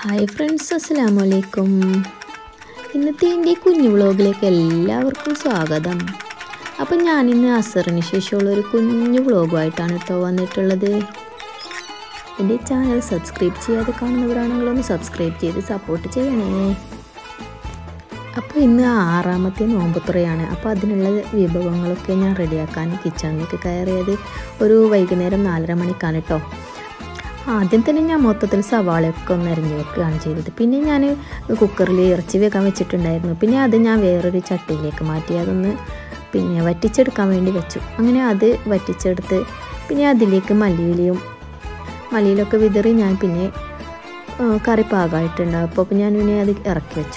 hi friends അസ്സലാമു അലൈക്കും ഇന്നത്തെ എൻ്റെ ഈ കുഞ്ഞു വ്ളോഗിലേക്ക് എല്ലാവർക്കും സ്വാഗതം അപ്പം ഞാനിന്ന് അസറിന് ശേഷമുള്ള ഒരു കുഞ്ഞു വ്ളോഗുമായിട്ടാണ് കേട്ടോ വന്നിട്ടുള്ളത് എൻ്റെ ചാനൽ സബ്സ്ക്രൈബ് ചെയ്യാതെ കാണുന്നവരാണെങ്കിലും ഒന്ന് സബ്സ്ക്രൈബ് ചെയ്ത് സപ്പോർട്ട് ചെയ്യണേ അപ്പോൾ ഇന്ന് ആറാമത്തെ നോമ്പുത്തുറയാണ് അപ്പോൾ അതിനുള്ള വിഭവങ്ങളൊക്കെ ഞാൻ റെഡിയാക്കാൻ കിച്ചണിലേക്ക് കയറിയത് ഒരു വൈകുന്നേരം നാലര മണിക്കാണ് കേട്ടോ ആദ്യം തന്നെ ഞാൻ മൊത്തത്തിൽ സവാളയൊക്കെ ഒന്ന് അരിഞ്ഞ് വെക്കുകയാണ് ചെയ്തത് പിന്നെ ഞാൻ കുക്കറിൽ ഇറച്ചി വെക്കാൻ വെച്ചിട്ടുണ്ടായിരുന്നു പിന്നെ അത് ഞാൻ വേറൊരു ചട്ടിയിലേക്ക് മാറ്റി അതൊന്ന് പിന്നെ വറ്റിച്ചെടുക്കാൻ വേണ്ടി വെച്ചു അങ്ങനെ അത് വറ്റിച്ചെടുത്ത് പിന്നെ അതിലേക്ക് മല്ലിയിലയും മല്ലിയിലൊക്കെ വിതറി ഞാൻ പിന്നെ ആ, കറി പാകമായിട്ടുണ്ട് അപ്പോൾ ഞാൻ പിന്നെ അത് ഇറക്കി വെച്ചു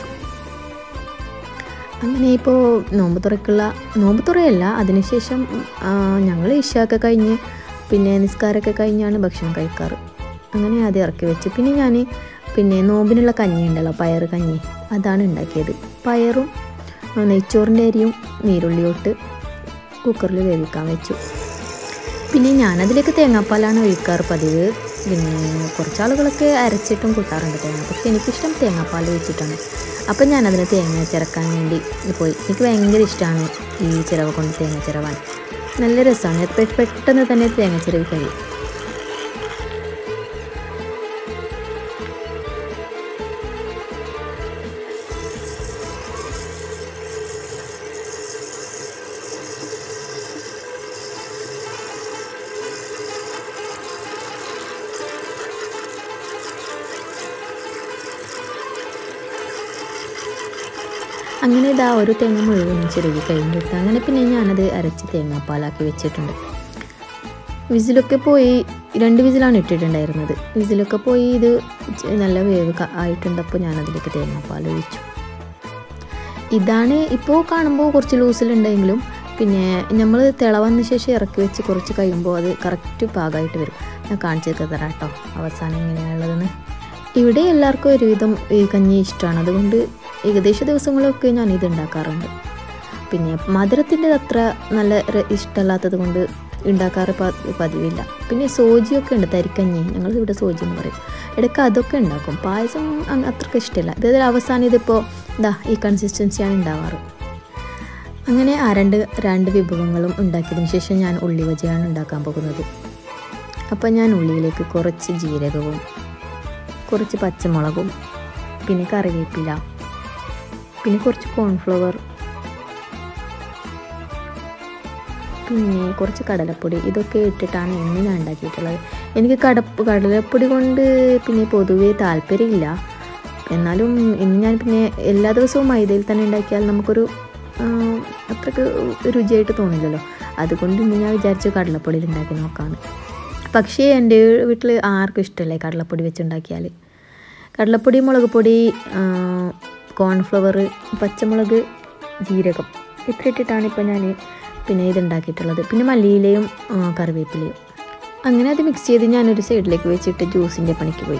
അങ്ങനെ ഇപ്പോൾ നോമ്പ് തുറക്കുള്ള നോമ്പ് തുറയല്ല അതിനുശേഷം ഞങ്ങൾ ഇഷയൊക്കെ കഴിഞ്ഞ് പിന്നെ നിസ്കാരമൊക്കെ കഴിഞ്ഞാണ് ഭക്ഷണം കഴിക്കാറ് അങ്ങനെ അത് ഇറക്കി വെച്ചു പിന്നെ ഞാൻ പിന്നെ നോമ്പിനുള്ള കഞ്ഞി ഉണ്ടല്ലോ പയർ കഞ്ഞി അതാണ് ഉണ്ടാക്കിയത് പയറും ആ, നെയ്ച്ചോറിൻ്റെ അരിയും നീരുള്ളിയോട്ട് കുക്കറിൽ വേവിക്കാൻ വെച്ചു പിന്നെ ഞാനതിലേക്ക് തേങ്ങാപ്പാലാണ് ഒഴിക്കാറ് പതിവ് പിന്നെ കുറച്ച് ആളുകളൊക്കെ അരച്ചിട്ടും കൂട്ടാറുണ്ട് തേങ്ങ പക്ഷെ എനിക്കിഷ്ടം തേങ്ങാപ്പാൽ ഒഴിച്ചിട്ടാണ് അപ്പം ഞാനതിന് തേങ്ങ ചിരക്കാൻ വേണ്ടി പോയി എനിക്ക് ഭയങ്കര ഇഷ്ടമാണ് ഈ ചിരവ കൊണ്ട് തേങ്ങ ചിരവാൻ നല്ല രസമാണ് അത് പെ- പെട്ടെന്ന് തന്നെ തേങ്ങ ചിരവി കഴിയും അങ്ങനെ ഇതാ ഒരു തേങ്ങ മുഴുവനും ചിരവി കഴിഞ്ഞിട്ട് അങ്ങനെ പിന്നെ ഞാനത് അരച്ച് തേങ്ങാപ്പാലാക്കി വെച്ചിട്ടുണ്ട് വിസിലൊക്കെ പോയി രണ്ട് വിസിലാണ് ഇട്ടിട്ടുണ്ടായിരുന്നത് വിസിലൊക്കെ പോയി ഇത് ചെ- നല്ല വേവ് ക- ആയിട്ടുണ്ടപ്പോൾ ഞാനതിലേക്ക് തേങ്ങാപ്പാൽ ഒഴിച്ചു ഇതാണ് ഇപ്പോൾ കാണുമ്പോൾ കുറച്ച് ലൂസിലുണ്ടെങ്കിലും പിന്നെ നമ്മൾ തിളവന്ന ശേഷം ഇറക്കി വെച്ച് കുറച്ച് കഴിയുമ്പോൾ അത് കറക്റ്റ് പാകമായിട്ട് വരും ഞാൻ കാണിച്ചൊക്കെ തരാം കേട്ടോ അവസാനം എങ്ങനെയാണുള്ളതെന്ന് ഇവിടെ എല്ലാവർക്കും ഒരുവിധം ഈ കഞ്ഞി ഇഷ്ടമാണ് അതുകൊണ്ട് ഏകദേശ ദിവസങ്ങളൊക്കെ ഞാൻ ഇത് ഉണ്ടാക്കാറുണ്ട് പിന്നെ മധുരത്തിൻ്റെ അത്ര നല്ല ര- ഇഷ്ടമല്ലാത്തത് കൊണ്ട് ഉണ്ടാക്കാറ് പ- പതിവില്ല പിന്നെ സോജിയൊക്കെ ഉണ്ട് തരിക്കഞ്ഞി ഞങ്ങൾ ഇവിടെ സോജി എന്ന് പറയും ഇടയ്ക്ക് അതൊക്കെ ഉണ്ടാക്കും പായസം അങ്ങ് അത്രയ്ക്ക് ഇഷ്ടമില്ല ഇത് അവസാനം ഇതിപ്പോൾ ഇതാ ഈ കൺസിസ്റ്റൻസിയാണ് ഉണ്ടാവാറ് അങ്ങനെ ആ രണ്ട് രണ്ട് വിഭവങ്ങളും ഉണ്ടാക്കിയതിന് ശേഷം ഞാൻ ഉള്ളി വജയാണ് ഉണ്ടാക്കാൻ പോകുന്നത് അപ്പം ഞാൻ ഉള്ളിയിലേക്ക് കുറച്ച് ജീരകവും കുറച്ച് പച്ചമുളകും പിന്നെ കറിവേപ്പില പിന്നെ കുറച്ച് കോൺഫ്ലവർ പിന്നെ കുറച്ച് കടലപ്പൊടി ഇതൊക്കെ ഇട്ടിട്ടാണ് ഇന്ന് ഞാൻ ഉണ്ടാക്കിയിട്ടുള്ളത് എനിക്ക് കടപ്പ് കടലപ്പൊടി കൊണ്ട് പിന്നെ പൊതുവേ താല്പര്യമില്ല എന്നാലും ഇന്ന് ഞാൻ പിന്നെ എല്ലാ ദിവസവും മൈദയിൽ തന്നെ ഉണ്ടാക്കിയാൽ നമുക്കൊരു ആ, അത്രയ്ക്ക് രുചിയായിട്ട് തോന്നില്ലല്ലോ അതുകൊണ്ട് ഇന്ന് ഞാൻ വിചാരിച്ചു കടലപ്പൊടിയിൽ ഉണ്ടാക്കി നോക്കാമെന്ന് പക്ഷേ എൻ്റെ വീട്ടിൽ ആർക്കും ഇഷ്ടമല്ലേ കടലപ്പൊടി വെച്ചുണ്ടാക്കിയാൽ കടലപ്പൊടി മുളക് പൊടി കോൺഫ്ലവർ പച്ചമുളക് ജീരകം ഇത്ര ഇട്ടിട്ടാണ് ഇപ്പോൾ ഞാൻ പിന്നെ ഇതുണ്ടാക്കിയിട്ടുള്ളത് പിന്നെ മല്ലിയിലയും ആ, കറിവേപ്പിലയും അങ്ങനെ അത് മിക്സ് ചെയ്ത് ഞാനൊരു സൈഡിലേക്ക് വെച്ചിട്ട് ജ്യൂസിൻ്റെ പണിക്ക് പോയി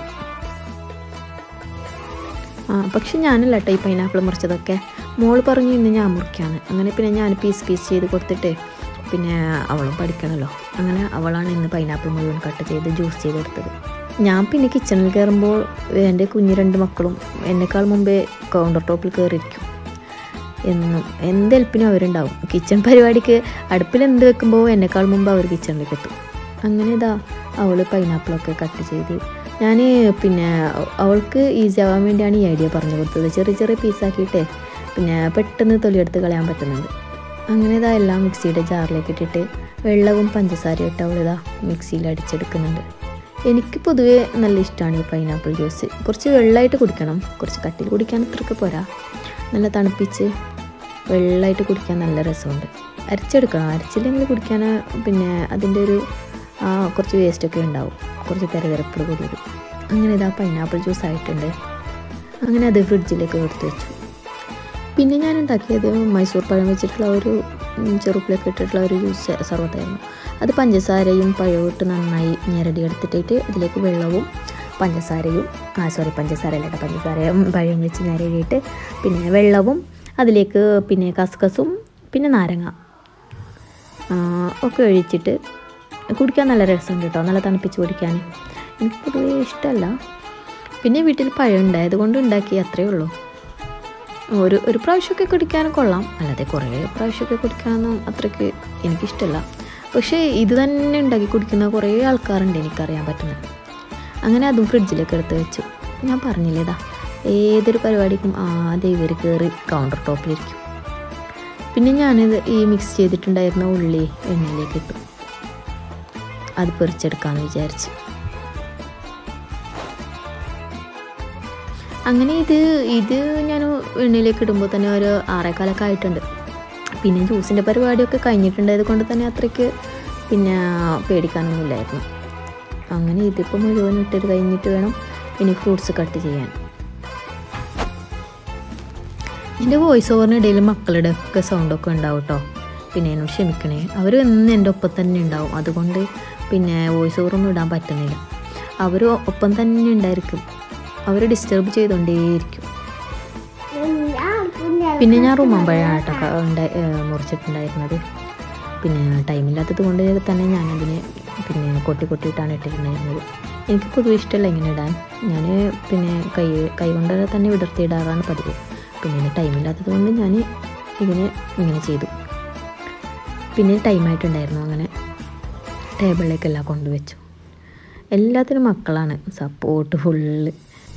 ആ പക്ഷെ ഞാനല്ല കേട്ടോ ഈ പൈനാപ്പിൾ മുറിച്ചതൊക്കെ മോള് പറഞ്ഞു ഇന്ന് ഞാൻ മുറിക്കാണ് അങ്ങനെ പിന്നെ ഞാൻ പീസ് പീസ് ചെയ്ത് കൊടുത്തിട്ട് പിന്നെ അവളും പഠിക്കണമല്ലോ അങ്ങനെ അവളാണ് ഇന്ന് പൈനാപ്പിൾ മുഴുവൻ കട്ട് ചെയ്ത് ജ്യൂസ് ചെയ്തെടുത്തത് ഞാൻ പിന്നെ കിച്ചണിൽ കയറുമ്പോൾ എൻ്റെ കുഞ്ഞു രണ്ട് മക്കളും എന്നെക്കാൾ മുമ്പേ കൗണ്ടർ ടോപ്പിൽ കയറിയിരിക്കും എന്നും എന്ത് ഹെൽപ്പിനും അവരുണ്ടാവും കിച്ചൺ പരിപാടിക്ക് അടുപ്പിൽ എന്ത് വെക്കുമ്പോൾ എന്നെക്കാൾ മുമ്പ് അവർ കിച്ചണിലേക്ക് എത്തും അങ്ങനെ ഇതാ അവൾ പൈനാപ്പിളൊക്കെ കട്ട് ചെയ്ത് ഞാൻ പിന്നെ അവൾക്ക് ഈസി ആവാൻ വേണ്ടിയാണ് ഈ ഐഡിയ പറഞ്ഞു കൊടുത്തത് ചെറിയ ചെറിയ പീസാക്കിയിട്ടേ പിന്നെ പെട്ടെന്ന് തൊലിയെടുത്ത് കളയാൻ പറ്റുന്നുണ്ട് അങ്ങനെ ഇതാ എല്ലാം മിക്സിയുടെ ജാറിലേക്ക് ഇട്ടിട്ട് വെള്ളവും പഞ്ചസാരയും ഇട്ട് അവളിതാ മിക്സിയിൽ അടിച്ചെടുക്കുന്നുണ്ട് എനിക്ക് പൊതുവേ നല്ല ഇഷ്ടമാണ് ഈ പൈനാപ്പിൾ ജ്യൂസ് കുറച്ച് വെള്ളമായിട്ട് കുടിക്കണം കുറച്ച് കട്ടിൽ കുടിക്കാൻ അത്രയ്ക്ക് പോരാ നല്ല തണുപ്പിച്ച് വെള്ളമായിട്ട് കുടിക്കാൻ നല്ല രസമുണ്ട് അരച്ചെടുക്കണം അരച്ചില്ലെങ്കിൽ കുടിക്കാൻ പിന്നെ അതിൻ്റെ ഒരു ആ, കുറച്ച് വേസ്റ്റൊക്കെ ഉണ്ടാവും കുറച്ച് തെരതെരപ്പോട് കൂടിയത് അങ്ങനെ ഇതാ പൈനാപ്പിൾ ജ്യൂസ് ആയിട്ടുണ്ട് അങ്ങനെ അത് ഫ്രിഡ്ജിലേക്ക് എടുത്ത് വെച്ചു പിന്നെ ഞാൻ ഉണ്ടാക്കിയത് മൈസൂർ പഴം വെച്ചിട്ടുള്ള ഒരു ഉം, ചെറുപ്പിലൊക്കെ ഇട്ടിട്ടുള്ള ഒരു ജ്യൂസ് സർവത്തായിരുന്നു അത് പഞ്ചസാരയും പഴവും ഇട്ട് നന്നായി ഞെരടി എടുത്തിട്ട് ഇതിലേക്ക് വെള്ളവും പഞ്ചസാരയും ആ സോറി പഞ്ചസാര അല്ല കേട്ടോ പഞ്ചസാരയും പഴം വെച്ച് ഞെരടിയിട്ട് പിന്നെ വെള്ളവും അതിലേക്ക് പിന്നെ കസ്കസും പിന്നെ നാരങ്ങ ആ, ഒക്കെ ഒഴിച്ചിട്ട് കുടിക്കാൻ നല്ല രസമുണ്ട് കേട്ടോ നല്ല തണുപ്പിച്ച് കുടിക്കാൻ എനിക്ക് പൊതുവേ ഇഷ്ടമല്ല പിന്നെ വീട്ടിൽ പഴം ഉണ്ടായത് കൊണ്ട് ഉണ്ടാക്കി അത്രേ ഉള്ളൂ ഒരു ഒരു പ്രാവശ്യമൊക്കെ കുടിക്കാൻ കൊള്ളാം അല്ലാതെ കുറേ പ്രാവശ്യമൊക്കെ കുടിക്കാനൊന്നും അത്രയ്ക്ക് എനിക്കിഷ്ടമല്ല പക്ഷേ ഇത് തന്നെ ഉണ്ടാക്കി കുടിക്കുന്ന കുറേ ആൾക്കാരുണ്ട് എനിക്കറിയാൻ പറ്റുന്നത് അങ്ങനെ അതും ഫ്രിഡ്ജിലേക്ക് എടുത്ത് വെച്ചു ഞാൻ പറഞ്ഞില്ലേതാ ഏതൊരു പരിപാടിക്കും ആദ്യം ഇവർ കയറി കൗണ്ടർ ടോപ്പിലിരിക്കും പിന്നെ ഞാനിത് ഈ മിക്സ് ചെയ്തിട്ടുണ്ടായിരുന്ന ഉള്ളി എണ്ണയിലേക്ക് ഇട്ടു അത് പൊരിച്ചെടുക്കാമെന്ന് വിചാരിച്ചു അങ്ങനെ ഇത് ഇത് ഞാൻ എണ്ണയിലേക്ക് ഇടുമ്പോൾ തന്നെ ഒരു ആറേക്കാലൊക്കെ ആയിട്ടുണ്ട് പിന്നെ ജ്യൂസിൻ്റെ പരിപാടിയൊക്കെ കഴിഞ്ഞിട്ടുണ്ടായത് കൊണ്ട് തന്നെ അത്രയ്ക്ക് പിന്നെ പേടിക്കാനൊന്നുമില്ലായിരുന്നു അങ്ങനെ ഇതിപ്പോൾ മുഴുവൻ ഇട്ടത് കഴിഞ്ഞിട്ട് വേണം ഇനി ഫ്രൂട്ട്സ് കട്ട് ചെയ്യാൻ എൻ്റെ വോയിസ് ഓവറിനിടയിൽ മക്കളുടെ ഒക്കെ സൗണ്ടൊക്കെ ഉണ്ടാവും കേട്ടോ പിന്നെ എന്നോട് ക്ഷമിക്കണേ അവർ എന്ന് എൻ്റെ ഒപ്പം തന്നെ ഉണ്ടാവും അതുകൊണ്ട് പിന്നെ വോയിസ് ഓവറൊന്നും ഇടാൻ പറ്റുന്നില്ല അവർ ഒപ്പം തന്നെ ഉണ്ടായിരിക്കും അവർ ഡിസ്റ്റർബ് ചെയ്തുകൊണ്ടേയിരിക്കും പിന്നെ ഞാൻ റുമാമ്പഴമാണ് കേട്ടോ ഉണ്ടായി മുറിച്ചിട്ടുണ്ടായിരുന്നത് പിന്നെ ടൈമില്ലാത്തത് കൊണ്ട് തന്നെ ഞാനതിനെ പിന്നെ കൊട്ടി കൊട്ടിയിട്ടാണ് ഇട്ടിട്ടുണ്ടായിരുന്നത് എനിക്ക് പൊതുവെ ഇഷ്ടമല്ല ഇങ്ങനെ ഇടാൻ ഞാൻ പിന്നെ കൈ കൈ കൊണ്ട് തന്നെ വിടർത്തിയിടാറാണ് പതിവ് പിന്നെ ടൈമില്ലാത്തത് കൊണ്ട് ഞാൻ ഇതിനെ ഇങ്ങനെ ചെയ്തു പിന്നെ ടൈമായിട്ടുണ്ടായിരുന്നു അങ്ങനെ ടേബിളിലേക്കെല്ലാം കൊണ്ടുവച്ചു എല്ലാത്തിനും മക്കളാണ് സപ്പോർട്ട് ഫുള്ള്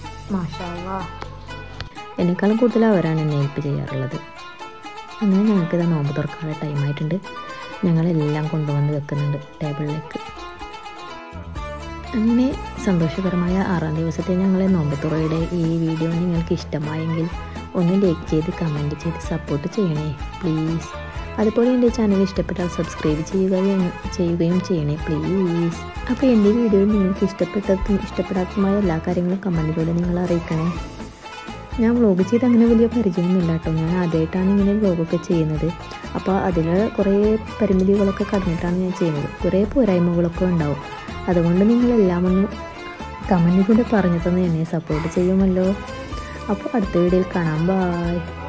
എന്നെക്കാളും കൂടുതൽ അവരാണ് എന്നെ ഹെൽപ്പ് ചെയ്യാറുള്ളത് അങ്ങനെ ഞങ്ങൾക്ക് ഇതാ നോമ്പ് തുറക്കാനുള്ള ടൈമായിട്ടുണ്ട് ഞങ്ങളെല്ലാം കൊണ്ടുവന്ന് വെക്കുന്നുണ്ട് ടേബിളിലേക്ക് അങ്ങനെ സന്തോഷകരമായ ആറാം ദിവസത്തെ ഞങ്ങളെ നോമ്പത്തുറയുടെ ഈ വീഡിയോ നിങ്ങൾക്ക് ഇഷ്ടമായെങ്കിൽ ഒന്ന് ലൈക്ക് ചെയ്ത് കമൻറ്റ് ചെയ്ത് സപ്പോർട്ട് ചെയ്യണേ പ്ലീസ് അതുപോലെ എൻ്റെ ചാനൽ ഇഷ്ടപ്പെട്ടാൽ സബ്സ്ക്രൈബ് ചെയ്യുകയും ചെയ്യുകയും ചെയ്യണേ പ്ലീസ് അപ്പോൾ എൻ്റെ വീഡിയോ നിങ്ങൾക്ക് ഇഷ്ടപ്പെട്ടതും ഇഷ്ടപ്പെടാത്തതുമായ എല്ലാ കാര്യങ്ങളും കമൻറ്റിലൂടെ നിങ്ങൾ അറിയിക്കണേ ഞാൻ വ്ളോഗ് ചെയ്ത് അങ്ങനെ വലിയ പരിചയമൊന്നുമില്ല കേട്ടോ ഞാൻ ആദ്യമായിട്ടാണ് ഇങ്ങനെ വ്ളോഗൊക്കെ ചെയ്യുന്നത് അപ്പോൾ അതിൽ കുറേ പരിമിതികളൊക്കെ കടന്നിട്ടാണ് ഞാൻ ചെയ്യുന്നത് കുറേ പോരായ്മകളൊക്കെ ഉണ്ടാവും അതുകൊണ്ട് നിങ്ങളെല്ലാം ഒന്ന് കമൻറ്റിലൂടെ പറഞ്ഞു തന്നെ എന്നെ സപ്പോർട്ട് ചെയ്യുമല്ലോ അപ്പോൾ അടുത്ത വീഡിയോയിൽ കാണാം ബായ്